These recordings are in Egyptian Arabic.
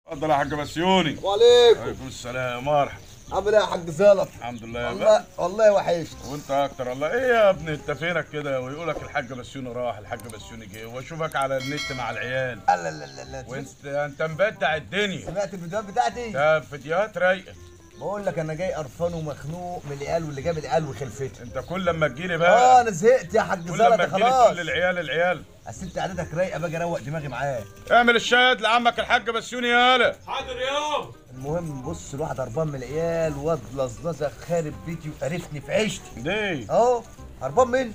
اتفضل يا حاج بسيوني وعليكم عليكم السلام مرحبا عامل ايه يا حاج زلط الحمد لله يا والله بقى والله وحشت وانت اكتر الله ايه يا ابني انت فينك كده ويقولك الحاج بسيوني راح الحاج بسيوني جه واشوفك على النت مع العيال لا لا لا لا لا وانت انت مبدع الدنيا سمعت الفيديوهات بتاعتي ده فيديوهات رايقه بقول لك انا جاي قرفان ومخنوق من العيال واللي جاب العيال وخلفتها انت كل لما تجيلي اه بقى انا زهقت يا حاج كل زلط لما تجيلي خلاص تقول للعيال العيال اصل انت قعدتك رايقه باجي اروق دماغي معاه اعمل الشاهد لعمك الحاج بسيوني يالا المهم بص الواحد هربان من العيال واد لزلزه خارب بيتي وقرفني في عيشتي ليه اهو هربان مني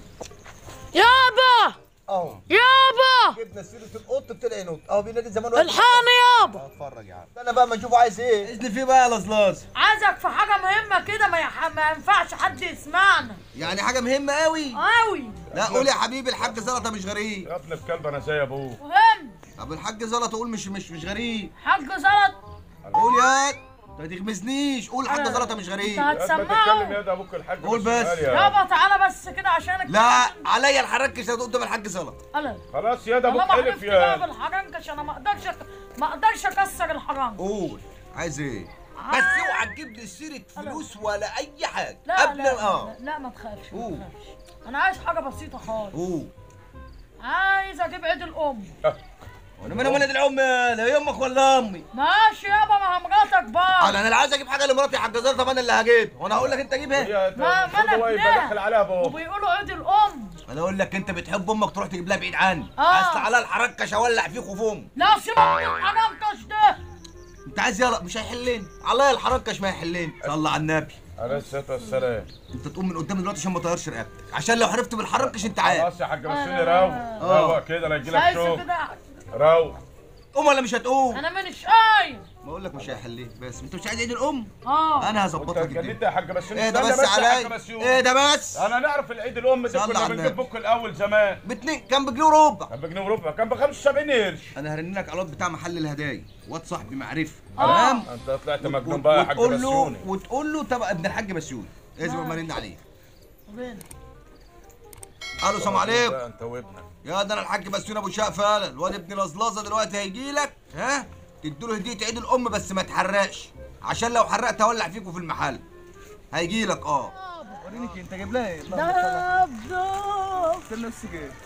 يابا اهو يابا جبنا سيره القط بتلاقي نط اهو بينادي زمان وقت الحقني يابا اتفرج يا عم انا بقى ما نشوفه عايز ايه اذن فيه بقى يا لزلاز عايزك في حاجة مهمة كده ما, يح... ما ينفعش حد يسمعنا يعني حاجه مهمه قوي قوي لا قول يا حبيبي الحاج زلطه مش غريب يا ابن الكلب انا زي ابوه مهم طب الحاج زلطه قول مش مش مش غريب حاج زلط قول يا ما تغمزنيش قول الحاج زلطه مش انت غريب يا ابني تتكلم هتسمعه يا ده ابوك الحاج قول بسيوني بس. قال يا يابا تعالى بس كده عشانك لا عليا الحركش هتقول قدام الحاج زلطه انا خلاص يا ده ابوك انا ما حلف حلفت بقى يا بالحرنكش انا ما اقدرش أك- ما اقدرش اكسر الحرنكش قول عايز ايه عايز- بس اوعى تجيب لي سيره فلوس ولا اي حاجه لا قبل لا, اه لا لا ما تخافش ما قول. تخافش انا عايز حاجة بسيطة خالص قول عايز اجيب عيد الام وانا من ولد الام لا هي امك ولا امي ماشي يابا ما مراتك بقى انا انا عايز اجيب حاجه لمراتي يا حاج زلطه طب انا اللي هجيبها وانا هقول لك انت جيبها هي ما ما المفروض انا هو يبقى ابنها. داخل عليها بابا وبيقولوا عيد الام انا اقول لك انت بتحب امك تروح تجيب لها بعيد عني آه. عايز تعالى الحركش اولع فيك وفي امك لا سيبك من الحرنكش ده انت عايز يلا مش هيحلني عليا الحركش ما يحلني صلى على النبي عليه الصلاه والسلام انت تقوم من قدام دلوقتي عشان ما طيرش رقبتك عشان لو حرفت بالحركش انت عارف خلاص يا حاج بسيوني آه. روق روق كده لا يجيلك عايز شوق كده روق قوم ولا مش هتقوم انا مانيش قايم ما اقول لك مش هيحلني بس انت مش عايز عيد الام اه انا انت هظبط لك اتجننت الدنيا يا حاج بسيوني ايه ده استنى بس يا حاج عليا بسيوني. ايه ده بس انا نعرف العيد الام ده صلى كنا على بنجيب النبي. بوك الاول زمان باتنين كان بجنيه وربع كان بجنيه وربع كان ب 75 قرش انا هرن لك على الواد بتاع محل الهدايا واد صاحبي معرفه آه. تمام انت طلعت مجنون بقى يا حاج وتقول له بسيوني وتقول له تبع ابن الحاج بسيوني لازم ما رن عليه وين؟ الو السلام عليكم ده انت وابنك يا ده انا الحاج بسيوني ابو شقه فعلا الواد ابن لزلزه دلوقتي هيجي لك ها تديله هديه عيد الام بس ما تحرقش عشان لو حرقت هولع فيكوا في المحل هيجي لك اه وريني انت جايب لها ايه دب دب استنى نفسك ايه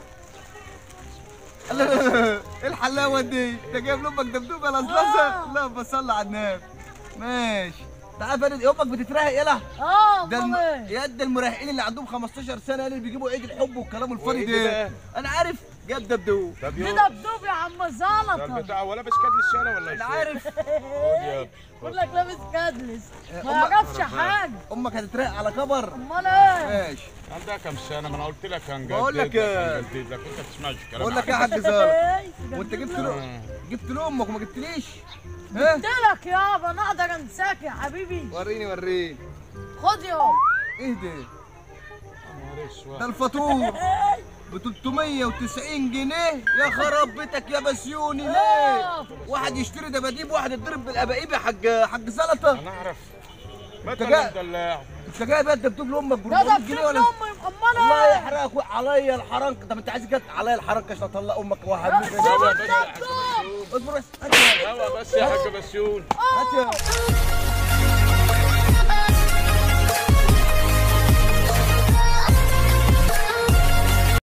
لا لا لا ايه الحلاوه دي انت جايب لامك دبدوبه لزلزه لا بصلي على النبي ماشي تعال فرد امك بتترهق يلا اه ده الم... امال يا ده المراهقين اللي عندهم 15 سنه اللي بيجيبوا عيد الحب والكلام الفاضي وإيه ده ده بقى؟ انا عارف جاب دبدوب ده دي بيقول دبدوب يا عم ده زلطه البتاع ولا بس كاد للشارع ولا انا إيش؟ عارف خد يا ابني. بقول لك لابس كادلس ما أمك- يعرفش حاجه امك هتترهق على كبر امال ايه ماشي عندها كام سنه ما انا قلت لك هنجدد بقول لك إيه؟ هنجدد لك انت ما تسمعش الكلام بقول لك يا عني. حاج زهر إيه؟ وانت جبت له له جبت له امك وما جبتليش ها قلت لك يابا انا اقدر انساك يا حبيبي وريني وريني خد يابا ايه ده يا نهار اسود. ده الفاتور ب 390 جنيه يا خراب بيتك يا بسيوني ليه واحد يشتري دباديب واحد يتضرب بالابايب يا حاج حاج زلطه انا اعرف ما أنت انت جاي- دلاع انت جايب بقى الدبدوب لامك ب ده 400 دبدوب جنيه ولا لامي امال الله ايه يحرقك عليا الحرنك طب انت عايز جت عليا الحرنك عشان اطلق امك واحد سيب يلا بس يا الدبدوب حاج بسيون. اصبر بس هات يا- يلا بس يا حاج بسيون هات يا